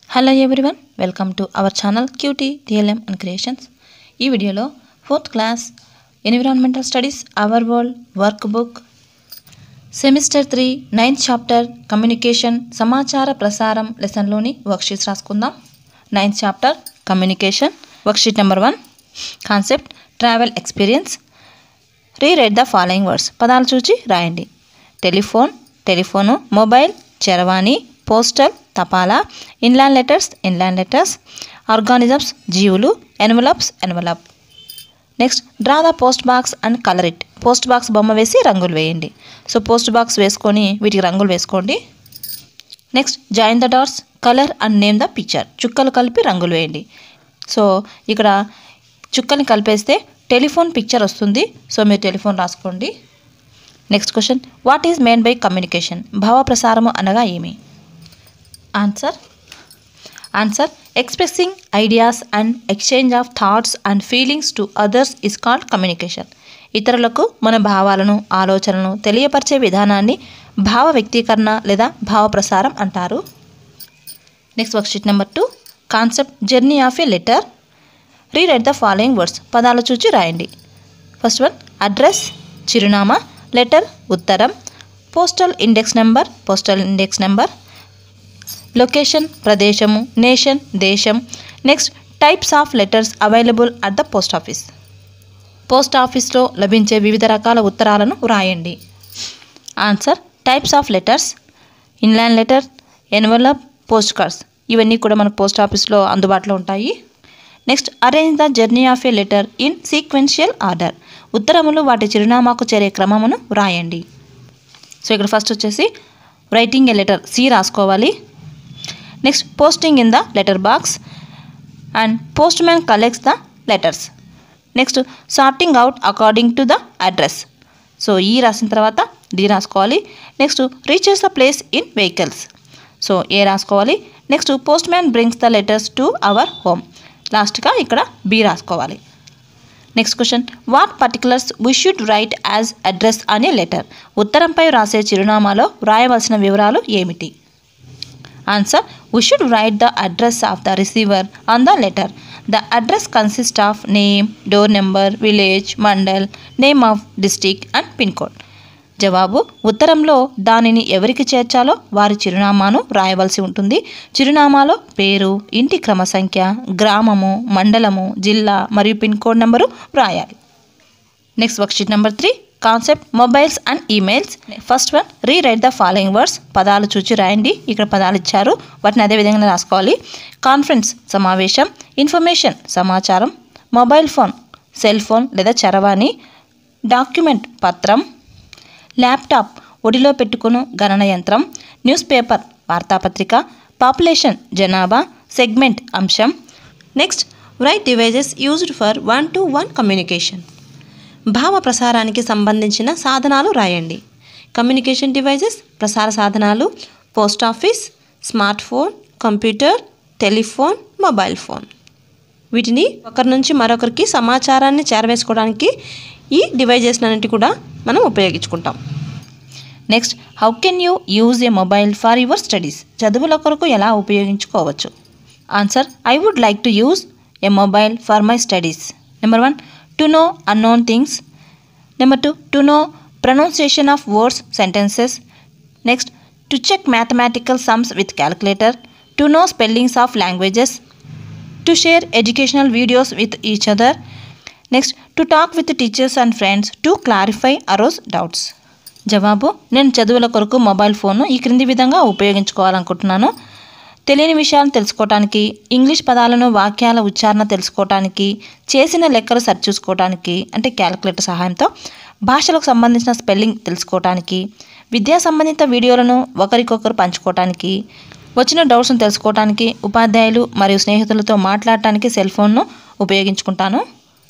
Hello everyone welcome to our channel QT TLM and creations ఈ వీడియోలో fourth class environmental studies our world work book semester three ninth chapter communication సమాచార ప్రసారం లెసన్లోని worksheets రాసుకుందాం ninth chapter communication worksheet number one concept travel experience rewrite the following words పదాలు చూచి రాయండి telephone telephone mobile చరవాణి పోస్టల్ తపాలా inland letters inland letters organisms జీవులు envelopes envelope next draw the post box and colour it post box బొమ్మ వేసి రంగులు వేయండి సో పోస్ట్ బాక్స్ వేసుకొని వీటికి రంగులు వేసుకోండి next join the dots colour and name the picture చుక్కలు కలిపి రంగులు వేయండి సో ఇక్కడ చుక్కల్ని కలిపేస్తే టెలిఫోన్ పిక్చర్ వస్తుంది సో మీరు టెలిఫోన్ రాసుకోండి next question what is meant by communication భావ ప్రసారము అనగా ఏమి answer answer expressing ideas and exchange of thoughts and feelings to others is called communication ఇతరులకు మన భావాలను ఆలోచనలను తెలియపరిచే విధానాన్ని భావ వ్యక్తీకరణ లేదా భావ ప్రసారం అంటారు next worksheet number two concept journey of a letter rewrite the following words పదాలు చూచి రాయండి ఫస్ట్ వన్ అడ్రస్ చిరునామా లెటర్ ఉత్తరం postal index number postal index number location ప్రదేశము నేషన్ దేశం next types of letters available at the post office post ఆఫీస్లో లభించే వివిధ రకాల ఉత్తరాలను వ్రాయండి answer types of letters inland letter envelope post cards ఇవన్నీ కూడా మనకు పోస్ట్ ఆఫీస్లో అందుబాటులో ఉంటాయి next arrange the journey of a letter in sequential order ఉత్తరములు వాటి చిరునామాకు చేరే క్రమమును వ్రాయండి సో ఇక్కడ ఫస్ట్ వచ్చేసి రైటింగ్ ఏ లెటర్ సి రాసుకోవాలి next posting in the letter box and postman collects the letters next sorting out according to the address so ఈ రాసిన తర్వాత డి రాసుకోవాలి next reaches the place in vehicles so A రాసుకోవాలి next postman brings the letters to our home లాస్ట్గా ఇక్కడ B రాసుకోవాలి next question what particulars we should write as address అనే letter ఉత్తరంపై రాసే చిరునామాలో వ్రాయవలసిన వివరాలు ఏమిటి answer we should write the address of the receiver on the letter the address consist of name door number village mandal name of district and pin code జవాబు ఉత్తరంలో దానిని ఎవరికి చేర్చాలో వారి చిరునామాను రాయవలసి ఉంటుంది చిరునామాలో పేరు ఇంటి క్రమ సంఖ్య గ్రామము మండలము జిల్లా మరియు పిన్ కోడ్ నెంబరు వ్రాయాలి next worksheet number three concept mobiles and emails first one rewrite the following words పదాలు చూచి రాయండి ఇక్కడ పదాలు ఇచ్చారు వాటిని అదే విధంగా రాసుకోవాలి కాన్ఫరెన్స్ సమావేశం ఇన్ఫర్మేషన్ సమాచారం మొబైల్ ఫోన్ సెల్ ఫోన్ లేదా చరవాణి డాక్యుమెంట్ పత్రం ల్యాప్టాప్ ఒడిలో పెట్టుకును గణన యంత్రం న్యూస్ పేపర్ వార్తాపత్రిక పాపులేషన్ జనాభా సెగ్మెంట్ అంశం next write devices used for one to one communication భావ ప్రసారానికి సంబంధించిన సాధనాలు రాయండి కమ్యూనికేషన్ డివైజెస్ ప్రసార సాధనాలు post office smartphone computer telephone mobile phone వీటిని ఒకరి నుంచి మరొకరికి సమాచారాన్ని చేరవేసుకోవడానికి ఈ డివైజెస్ అన్నిటి కూడా మనం ఉపయోగించుకుంటాం next how can you use a mobile for your studies చదువుల కొరకు ఎలా ఉపయోగించుకోవచ్చు answer I would like to use a mobile for my studies number one to know unknown things number two to know pronunciation of words sentences next to check mathematical sums with calculator to know spellings of languages to share educational videos with each other next to talk with teachers and friends to clarify arose doubts జవాబు నేను చదువుల కొరకు mobile ఫోన్ను ఈ క్రింది విధంగా ఉపయోగించుకోవాలనుకుంటున్నాను తెలియని విషయాలను తెలుసుకోవడానికి ఇంగ్లీష్ పదాలను వాక్యాల ఉచ్చారణ తెలుసుకోవడానికి చేసిన లెక్కలు సరిచూసుకోవడానికి అంటే క్యాలిక్యులేటర్ సహాయంతో భాషలకు సంబంధించిన స్పెల్లింగ్ తెలుసుకోవడానికి విద్యా సంబంధిత వీడియోలను ఒకరికొకరు పంచుకోవడానికి వచ్చిన డౌట్స్ను తెలుసుకోవడానికి ఉపాధ్యాయులు మరియు స్నేహితులతో మాట్లాడటానికి సెల్ ఫోన్ను ఉపయోగించుకుంటాను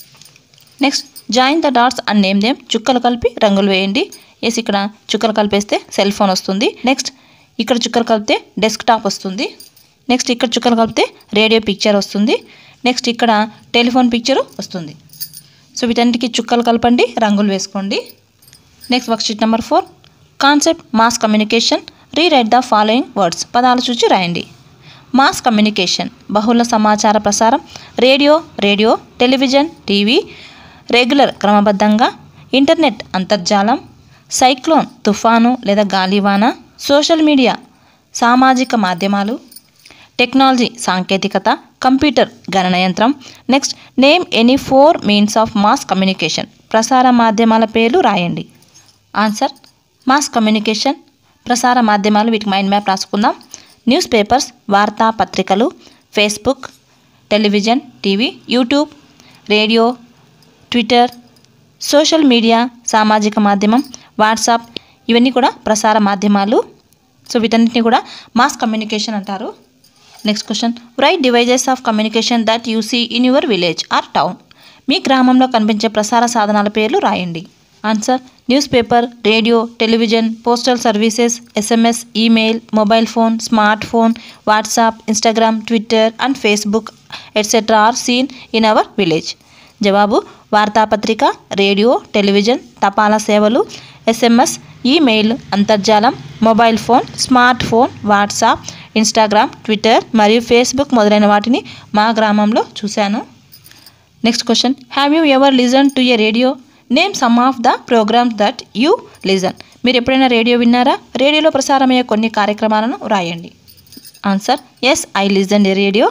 next join the dots and name them చుక్కలు కలిపి రంగులు వేయండి ఎస్ ఇక్కడ చుక్కలు కలిపేస్తే సెల్ ఫోన్ వస్తుంది నెక్స్ట్ ఇక్కడ చుక్కలు కలిపితే డెస్క్ టాప్ వస్తుంది నెక్స్ట్ ఇక్కడ చుక్కలు కలిపితే రేడియో పిక్చర్ వస్తుంది నెక్స్ట్ ఇక్కడ టెలిఫోన్ పిక్చరు వస్తుంది సో వీటన్నిటికీ చుక్కలు కలపండి రంగులు వేసుకోండి next worksheet number four concept mass communication rewrite the following words పదాలు చూచి రాయండి మాస్ కమ్యూనికేషన్ బహుళ సమాచార ప్రసారం radio radio television TV regular క్రమబద్ధంగా ఇంటర్నెట్ అంతర్జాలం సైక్లోన్ తుఫాను లేదా గాలివాన సోషల్ మీడియా సామాజిక మాధ్యమాలు టెక్నాలజీ సాంకేతికత కంప్యూటర్ గణనయంత్రం next name any four means of mass communication ప్రసార మాధ్యమాల పేర్లు రాయండి ఆన్సర్ మాస్ కమ్యూనికేషన్ ప్రసార మాధ్యమాలు వీటికి మైండ్ మ్యాప్ రాసుకుందాం న్యూస్ పేపర్స్ వార్తా పత్రికలు Facebook television TV YouTube radio Twitter social media సామాజిక మాధ్యమం వాట్సాప్ ఇవన్నీ కూడా ప్రసార మాధ్యమాలు సో వీటన్నిటిని కూడా మాస్ కమ్యూనికేషన్ అంటారు next question write devices of communication that you see in your village or town మీ గ్రామంలో కనిపించే ప్రసార సాధనాల పేర్లు రాయండి answer newspaper radio television postal services SMS email mobile phone smartphone WhatsApp Instagram Twitter and Facebook etcetera are seen in our village జవాబు వార్తాపత్రిక రేడియో టెలివిజన్ తపాలా సేవలు ఎస్ఎంఎస్ ఈమెయిల్ అంతర్జాలం mobile phone smartphone WhatsApp Instagram Twitter మరియు Facebook మొదలైన వాటిని మా గ్రామంలో చూశాను next question have you ever listen to a radio name some of the programmes that you listen మీరు ఎప్పుడైనా రేడియో విన్నారా రేడియోలో ప్రసారమయ్యే కొన్ని కార్యక్రమాలను రాయండి answer yes I listen a radio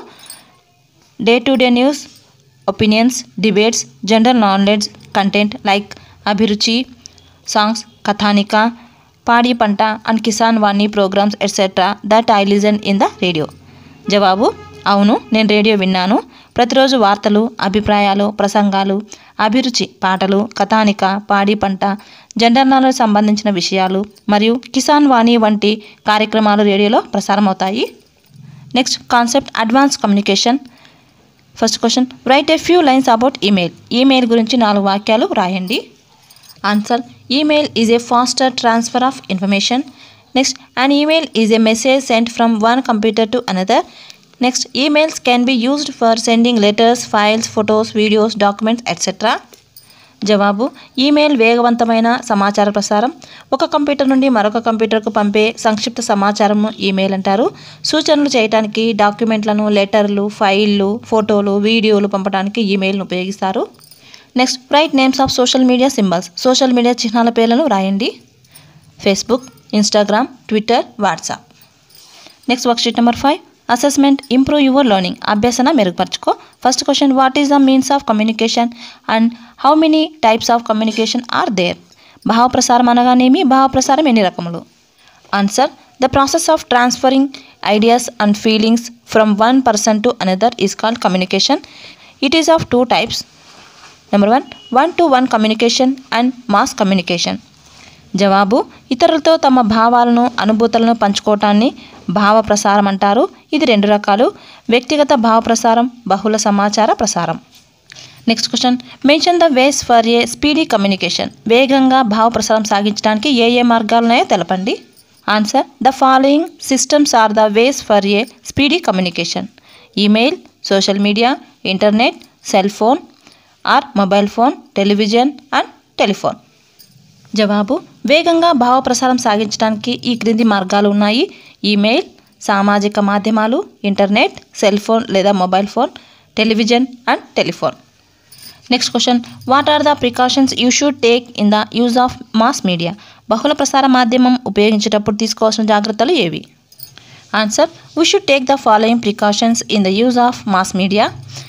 day to day news opinions debates general knowledge content like అభిరుచి songs కథానిక పాడి పంట and Kisan Vani programmes etcetera that I listen in the radio జవాబు అవును నేను రేడియో విన్నాను ప్రతిరోజు వార్తలు అభిప్రాయాలు ప్రసంగాలు అభిరుచి పాటలు కథానిక పాడి పంట జనరల్ నాలెడ్జ్ సంబంధించిన విషయాలు మరియు కిసాన్ వాణి వంటి కార్యక్రమాలు రేడియోలో ప్రసారమవుతాయి next concept advance communication first question write a few lines about email email గురించి నాలుగు వాక్యాలు రాయండి answer email is a faster transfer of information next an email is a message sent from one computer to another next emails can be used for sending letters files photos videos documents etcetera జవాబు email వేగవంతమైన సమాచార ప్రసారం ఒక computer నుండి మరొక కంప్యూటర్కు పంపే సంక్షిప్త సమాచారంను ఈమెయిల్ అంటారు సూచనలు చేయడానికి డాక్యుమెంట్లను లెటర్లు ఫైళ్ళు ఫోటోలు వీడియోలు పంపడానికి ఈమెయిల్ను ఉపయోగిస్తారు next write names of social media symbols social media చిహ్నాల పేర్లను రాయండి Facebook Instagram Twitter WhatsApp next worksheet number five assessment improve your learning అభ్యసన మెరుగుపరచుకో first question what is the means of communication and how many types of communication are there భావప్రసారం అనగానేమి భావప్రసారం ఎన్ని రకములు answer the process of transferring ideas and feelings from one person to another is called communication it is of two types number one one to one communication and mass communication జవాబు ఇతరులతో తమ భావాలను అనుభూతులను పంచుకోవటాన్ని భావ ప్రసారం అంటారు ఇది రెండు రకాలు వ్యక్తిగత భావ ప్రసారం బహుళ సమాచార ప్రసారం next question mention the ways for a speedy communication వేగంగా భావ ప్రసారం సాగించడానికి ఏ ఏ మార్గాలు ఉన్నాయో తెలపండి answer the following systems are the ways for a speedy communication email social media internet cell phone or mobile phone television and telephone జవాబు వేగంగా భావ ప్రసారం సాగించడానికి ఈ క్రింది మార్గాలు ఉన్నాయి ఈమెయిల్ సామాజిక మాధ్యమాలు ఇంటర్నెట్ సెల్ ఫోన్ లేదా mobile phone television and telephone next question what are the precautions you should take in the use of mass media బహుళ ప్రసార మాధ్యమం ఉపయోగించేటప్పుడు తీసుకోవాల్సిన జాగ్రత్తలు ఏవి answer we should take the following precautions in the use of mass media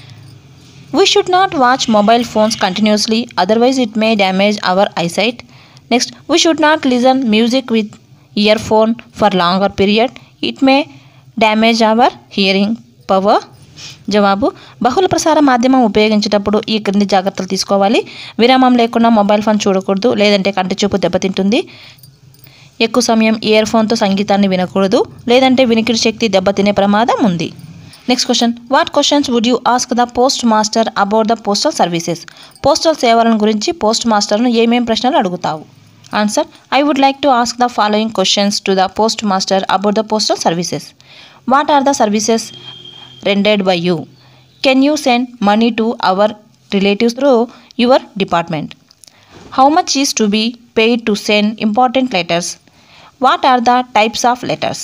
We should not watch mobile phones continuously, otherwise, it may damage our eyesight. Next, we should not listen music with earphone for longer period. It may damage our hearing power. జవాబు బహుళ ప్రసార మాధ్యమం ఉపయోగించేటప్పుడు ఈ క్రింది జాగ్రత్తలు తీసుకోవాలి విరామం లేకుండా మొబైల్ ఫోన్ చూడకూడదు లేదంటే కంటి చూపు దెబ్బతింటుంది ఎక్కువ సమయం ఇయర్ ఫోన్తో సంగీతాన్ని వినకూడదు లేదంటే వినికిడి శక్తి దెబ్బతినే ప్రమాదం ఉంది next question what questions would you ask the post master about the postal services postal సేవలను గురించి పోస్ట్ మాస్టర్ను ఏమేం ప్రశ్నలు అడుగుతావు answer I would like to ask the following questions to the post master about the postal services what are the services rendered by you can you send money to our relatives through your department how much is to be paid to send important letters what are the types of letters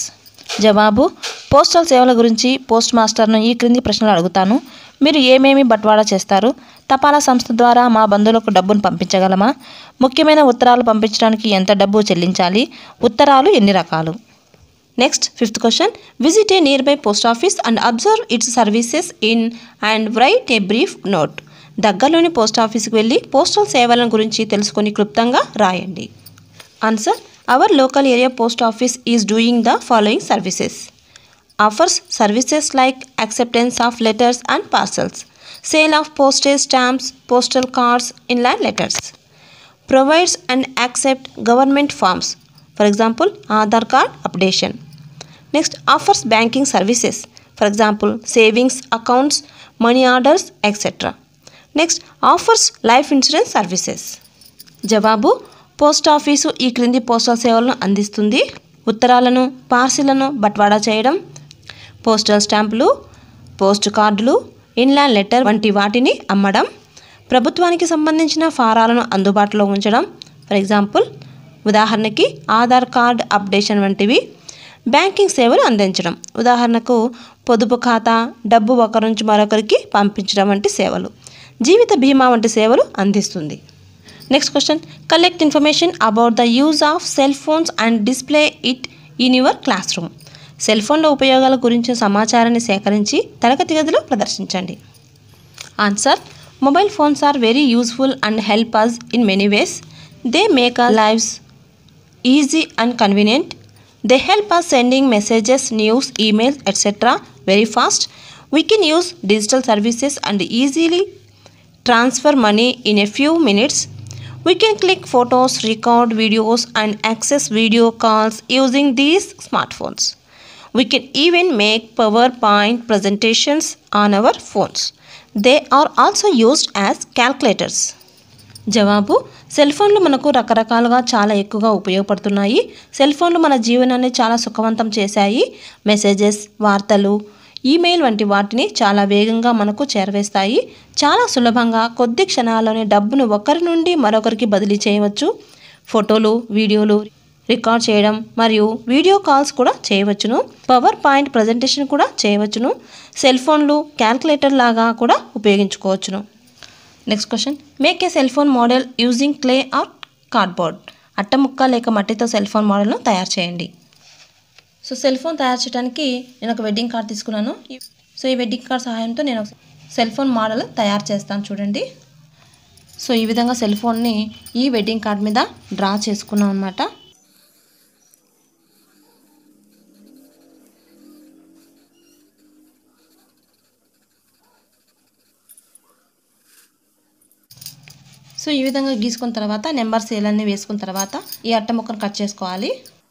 జవాబు postal సేవల గురించి post మాస్టర్ను ఈ క్రింది ప్రశ్నలు అడుగుతాను మీరు ఏమేమి బట్వాడా చేస్తారు తపాలా సంస్థ ద్వారా మా బంధువులకు డబ్బును పంపించగలమా ముఖ్యమైన ఉత్తరాలు పంపించడానికి ఎంత డబ్బు చెల్లించాలి ఉత్తరాలు ఎన్ని రకాలు next fifth question visit a nearby post office and observe its services in and write a brief note దగ్గరలోని పోస్ట్ ఆఫీస్కి వెళ్ళి పోస్టల్ సేవల గురించి తెలుసుకొని క్లుప్తంగా రాయండి answer our local area post office is doing the following services offers services like acceptance of letters and parcels sale of postage stamps postal cards inland letters provides and accept government forms for example Aadhaar card updation next offers banking services for example savings accounts money orders etcetera next offers life insurance services జవాబు post office ఈ క్రింది postal సేవలను అందిస్తుంది ఉత్తరాలను పార్సిళ్లను బట్వాడా చేయడం postal స్టాంపులు post కార్డులు inland letter వంటి వాటిని అమ్మడం ప్రభుత్వానికి సంబంధించిన ఫారాలను అందుబాటులో ఉంచడం ఫర్ ఎగ్జాంపుల్ ఉదాహరణకి ఆధార్ కార్డ్ అప్డేషన్ వంటివి బ్యాంకింగ్ సేవలు అందించడం ఉదాహరణకు పొదుపు ఖాతా డబ్బు ఒకరి నుంచి మరొకరికి పంపించడం వంటి సేవలు జీవిత బీమా వంటి సేవలు అందిస్తుంది next question collect information about the use of cell phones and display it in your classroom cell ఫోన్ల ఉపయోగాల గురించిన సమాచారాన్ని సేకరించి తరగతి గదిలో ప్రదర్శించండి answer mobile phones are very useful and help us in many ways they make our lives easy and convenient they help us sending messages news emails etcetera very fast we can use digital services and easily transfer money in a few minutes We can click photos, record videos, and access video calls using these smartphones. We can even make PowerPoint presentations on our phones. They are also used as calculators. జవాబు cell ఫోన్లు మనకు రకరకాలుగా చాలా ఎక్కువగా ఉపయోగపడుతున్నాయి cell ఫోన్లు మన జీవనాన్ని చాలా సుఖవంతం చేశాయి మెసేజెస్ వార్తలు ఈమెయిల్ వంటి వాటిని చాలా వేగంగా మనకు చేరవేస్తాయి చాలా సులభంగా కొద్ది క్షణాల్లోనే డబ్బును ఒకరి నుండి మరొకరికి బదిలీ చేయవచ్చు ఫోటోలు వీడియోలు రికార్డ్ చేయడం మరియు వీడియో కాల్స్ కూడా చేయవచ్చును పవర్ పాయింట్ ప్రజెంటేషన్ కూడా చేయవచ్చును సెల్ ఫోన్లు క్యాల్కులేటర్ లాగా కూడా ఉపయోగించుకోవచ్చును next question make a cell phone model using clay or cardboard అట్టముక్క లేక మట్టితో సెల్ ఫోన్ మోడల్ను తయారు చేయండి సో సెల్ ఫోన్ తయారు చేయడానికి నేను ఒక వెడ్డింగ్ కార్డ్ తీసుకున్నాను సో ఈ వెడ్డింగ్ కార్డ్ సహాయంతో నేను ఒక సెల్ ఫోన్ మోడల్ తయారు చేస్తాను చూడండి సో ఈ విధంగా సెల్ ఫోన్ని ఈ వెడ్డింగ్ కార్డ్ మీద డ్రా చేసుకున్నాం అనమాట సో ఈ విధంగా గీసుకున్న తర్వాత నెంబర్స్ ఏలన్నీ వేసుకున్న తర్వాత ఈ అట్ట ముక్కను కట్ చేసుకోవాలి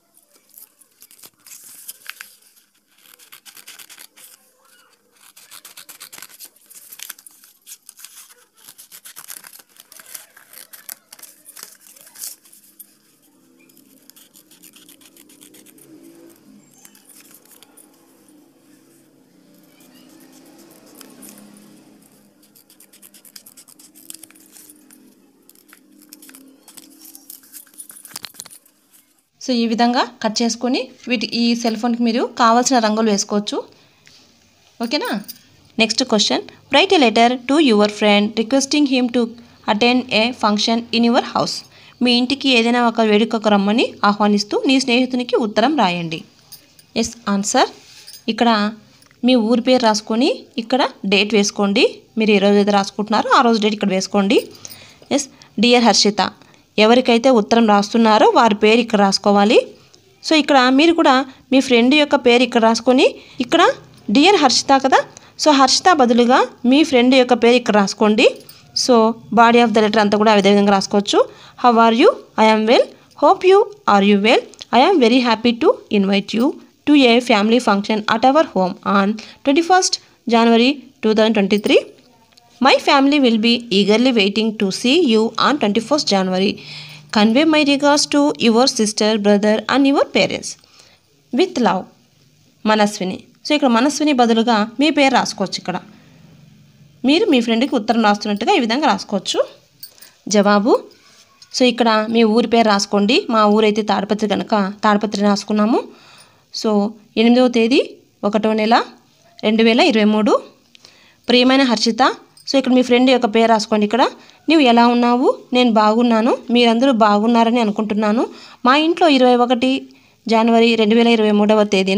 సో ఈ విధంగా కట్ చేసుకొని వీటి ఈ సెల్ ఫోన్కి మీరు కావాల్సిన రంగులు వేసుకోవచ్చు ఓకేనా next question write a letter to your friend requesting him to attend a function in your house మీ ఇంటికి ఏదైనా ఒక వేడుకకు రమ్మని ఆహ్వానిస్తూ నీ స్నేహితునికి ఉత్తరం రాయండి ఎస్ ఆన్సర్ ఇక్కడ మీ ఊరి పేరు రాసుకొని ఇక్కడ డేట్ వేసుకోండి మీరు ఏ రోజు అయితే రాసుకుంటున్నారో ఆ రోజు డేట్ ఇక్కడ వేసుకోండి ఎస్ డియర్ హర్షిత ఎవరికైతే ఉత్తరం రాస్తున్నారో వారి పేరు ఇక్కడ రాసుకోవాలి సో ఇక్కడ మీరు కూడా మీ ఫ్రెండ్ యొక్క పేరు ఇక్కడ రాసుకొని ఇక్కడ డియర్ హర్షిత కదా సో హర్షిత బదులుగా మీ ఫ్రెండ్ యొక్క పేరు ఇక్కడ రాసుకోండి so body of the letter అంతా కూడా అదే విధంగా రాసుకోవచ్చు how are you I am well hope you are you well I am very happy to invite you to a family function at our home on twenty first January two thousand twenty three My family will be eagerly waiting to see you on 21st January. Convey my regards to your sister, brother, and your parents. With love. Manaswini so ఇక్కడ మనస్విని బదులుగా మీ పేరు రాసుకోవచ్చు ఇక్కడ మీరు మీ ఫ్రెండ్కి ఉత్తరం రాస్తున్నట్టుగా ఈ విధంగా రాసుకోవచ్చు జవాబు సో ఇక్కడ మీ ఊరి పేరు రాసుకోండి మా ఊరైతే తాడిపత్రి కనుక తాడిపత్రి రాసుకున్నాము సో ఎనిమిదవ తేదీ ఒకటో నెల రెండు వేల ఇరవై మూడు ప్రియమైన హర్షిత సో ఇక్కడ మీ ఫ్రెండ్ యొక్క పేరు రాసుకోండి ఇక్కడ నువ్వు ఎలా ఉన్నావు నేను బాగున్నాను మీరందరూ బాగున్నారని అనుకుంటున్నాను మా ఇంట్లో ఇరవై ఒకటి జనవరి రెండు వేల ఇరవై మూడవ తేదీన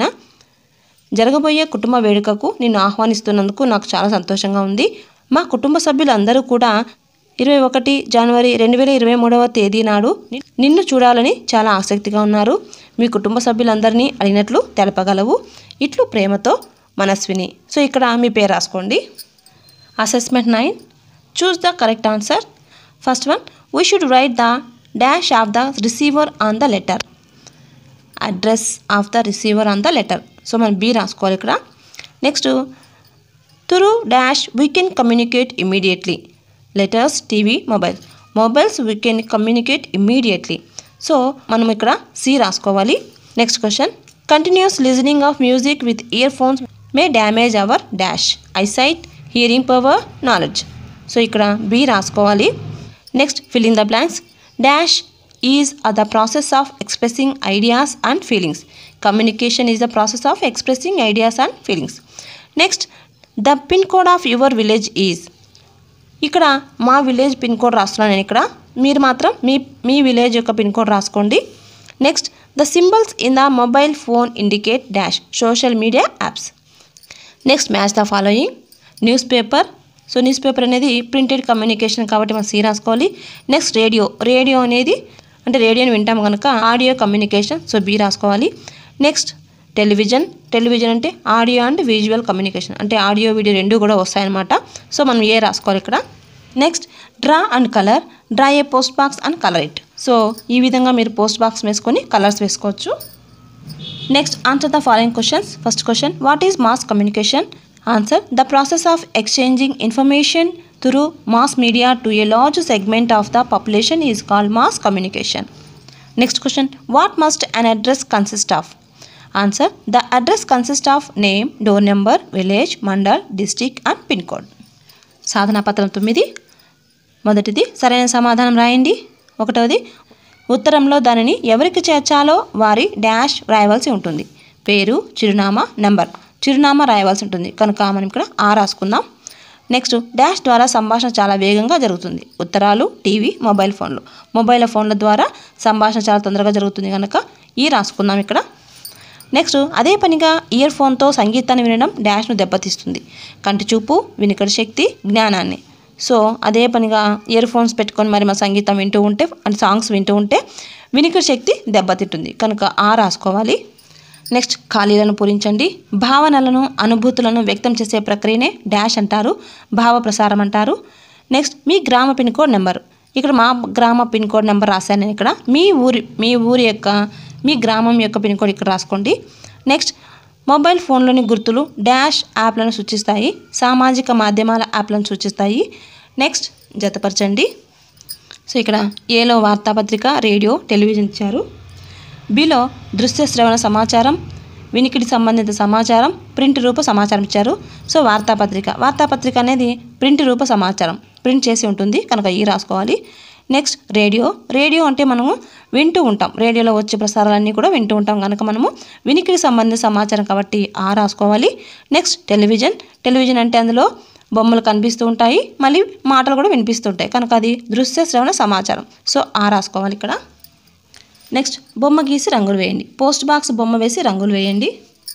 జరగబోయే కుటుంబ వేడుకకు నిన్ను ఆహ్వానిస్తున్నందుకు నాకు చాలా సంతోషంగా ఉంది మా కుటుంబ సభ్యులందరూ కూడా ఇరవై ఒకటి జనవరి రెండు వేల ఇరవై మూడవ తేదీ నాడు ని- నిన్ను చూడాలని చాలా ఆసక్తిగా ఉన్నారు మీ కుటుంబ సభ్యులందరినీ అడిగినట్లు తెలపగలవు ఇట్లు ప్రేమతో మనస్విని సో ఇక్కడ మీ పేరు రాసుకోండి assessment nine choose the correct answer first one we should write the dash of the receiver on the letter address of the receiver on the letter so మనం బి రాసుకోవాలి ఇక్కడ next through dash we can communicate immediately letters TV mobile mobiles we can communicate immediately so మనం ఇక్కడ C రాసుకోవాలి next question continuous listening of music with earphones may damage our dash eyesight hearing power knowledge so ఇక్కడ B రాసుకోవాలి next fill in the blanks dash is the process of expressing ideas and feelings communication is the process of expressing ideas and feelings next the pin code of your village is ఇక్కడ మా village pin code రాస్తున్నాను నేను ఇక్కడ మీరు మాత్రం మీ మీ village యొక్క పిన్ కోడ్ రాసుకోండి next the symbols in the mobile phone indicate dash social media apps next match the following newspaper so newspaper అనేది ప్రింటెడ్ కమ్యూనికేషన్ కాబట్టి మనం సి రాసుకోవాలి నెక్స్ట్ రేడియో రేడియో అనేది అంటే రేడియోని వింటాం కనుక ఆడియో కమ్యూనికేషన్ సో బి రాసుకోవాలి నెక్స్ట్ టెలివిజన్ టెలివిజన్ అంటే ఆడియో అండ్ విజువల్ కమ్యూనికేషన్ అంటే ఆడియో వీడియో రెండు కూడా వస్తాయన్నమాట సో మనం ఏ రాసుకోవాలి ఇక్కడ next draw and colour draw a post box and colour it so ఈ విధంగా మీరు పోస్ట్ బాక్స్ వేసుకొని కలర్స్ వేసుకోవచ్చు next answer the following questions first question what is mass communication answer the process of exchanging information through mass media to a large segment of the population is called mass communication next question what must an address consist of answer the address consist of name door number village mandal district and pin code సాధనా పత్రం తొమ్మిది మొదటిది సరైన సమాధానం రాయండి ఒకటవది ఉత్తరంలో దానిని ఎవరికి చేర్చాలో వారి డాష్ రాయవలసి ఉంటుంది పేరు చిరునామా నంబర్ చిరునామా రాయవలసి ఉంటుంది కనుక మనం ఇక్కడ ఆ రాసుకుందాం నెక్స్ట్ డాష్ ద్వారా సంభాషణ చాలా వేగంగా జరుగుతుంది ఉత్తరాలు టీవీ మొబైల్ ఫోన్లు మొబైల్ ఫోన్ల ద్వారా సంభాషణ చాలా తొందరగా జరుగుతుంది కనుక ఈ రాసుకుందాం ఇక్కడ నెక్స్ట్ అదే పనిగా ఇయర్ ఫోన్తో సంగీతాన్ని వినడం డాష్ను దెబ్బతీస్తుంది కంటి చూపు వినికడి శక్తి జ్ఞానాన్ని సో అదే పనిగా ఇయర్ ఫోన్స్ పెట్టుకొని మరి మా సంగీతం వింటూ ఉంటే అంటే సాంగ్స్ వింటూ ఉంటే వినికడి శక్తి దెబ్బతింటుంది కనుక ఆ రాసుకోవాలి నెక్స్ట్ ఖాళీలను పూరించండి భావనలను అనుభూతులను వ్యక్తం చేసే ప్రక్రియనే డాష్ అంటారు భావ ప్రసారం అంటారు నెక్స్ట్ మీ గ్రామ పిన్ కోడ్ నెంబర్ ఇక్కడ మా గ్రామ పిన్ కోడ్ నెంబర్ రాశాను నేను ఇక్కడ మీ ఊరి మీ ఊరి యొక్క మీ గ్రామం యొక్క పిన్ కోడ్ ఇక్కడ రాసుకోండి నెక్స్ట్ మొబైల్ ఫోన్లోని గుర్తులు డాష్ యాప్లను సూచిస్తాయి సామాజిక మాధ్యమాల యాప్లను సూచిస్తాయి నెక్స్ట్ జతపరచండి సో ఇక్కడ ఏలో వార్తాపత్రిక రేడియో టెలివిజన్ ఇచ్చారు బిలో దృశ్య శ్రవణ సమాచారం వినికిడి సంబంధిత సమాచారం ప్రింట్ రూప సమాచారం ఇచ్చారు సో వార్తాపత్రిక వార్తాపత్రిక అనేది ప్రింట్ రూప సమాచారం ప్రింట్ చేసి ఉంటుంది కనుక ఈ రాసుకోవాలి నెక్స్ట్ రేడియో రేడియో అంటే మనము వింటూ ఉంటాం రేడియోలో వచ్చే ప్రసారాలన్నీ కూడా వింటూ ఉంటాం కనుక మనము వినికిడి సంబంధిత సమాచారం కాబట్టి ఆ రాసుకోవాలి నెక్స్ట్ టెలివిజన్ టెలివిజన్ అంటే అందులో బొమ్మలు కనిపిస్తూ ఉంటాయి మళ్ళీ మాటలు కూడా వినిపిస్తుంటాయి కనుక అది దృశ్య శ్రవణ సమాచారం సో ఆ రాసుకోవాలి ఇక్కడ నెక్స్ట్ బొమ్మ గీసి రంగులు వేయండి పోస్ట్ బాక్స్ బొమ్మ వేసి రంగులు వేయండి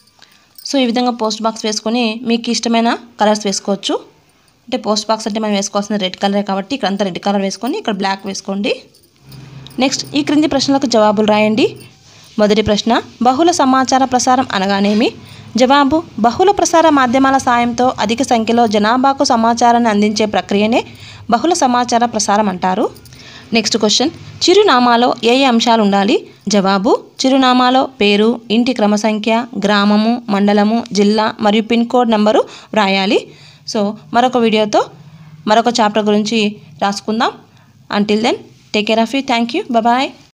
సో ఈ విధంగా పోస్ట్ బాక్స్ వేసుకొని మీకు ఇష్టమైన కలర్స్ వేసుకోవచ్చు అంటే పోస్ట్ బాక్స్ అంటే మనం వేసుకోవాల్సిన రెడ్ కలరే కాబట్టి ఇక్కడ అంతా రెడ్ కలర్ వేసుకొని ఇక్కడ బ్లాక్ వేసుకోండి నెక్స్ట్ ఈ క్రింది ప్రశ్నలకు జవాబులు రాయండి మొదటి ప్రశ్న బహుళ సమాచార ప్రసారం అనగానేమి జవాబు బహుళ ప్రసార మాధ్యమాల సాయంతో అధిక సంఖ్యలో జనాభాకు సమాచారాన్ని అందించే ప్రక్రియనే బహుళ సమాచార ప్రసారం అంటారు నెక్స్ట్ క్వశ్చన్ చిరునామాలో ఏ ఏ అంశాలు ఉండాలి జవాబు చిరునామాలో పేరు ఇంటి క్రమ సంఖ్య గ్రామము మండలము జిల్లా మరియు పిన్ కోడ్ నెంబరు వ్రాయాలి సో మరొక వీడియోతో మరొక చాప్టర్ గురించి రాసుకుందాం until then take care of you thank you bye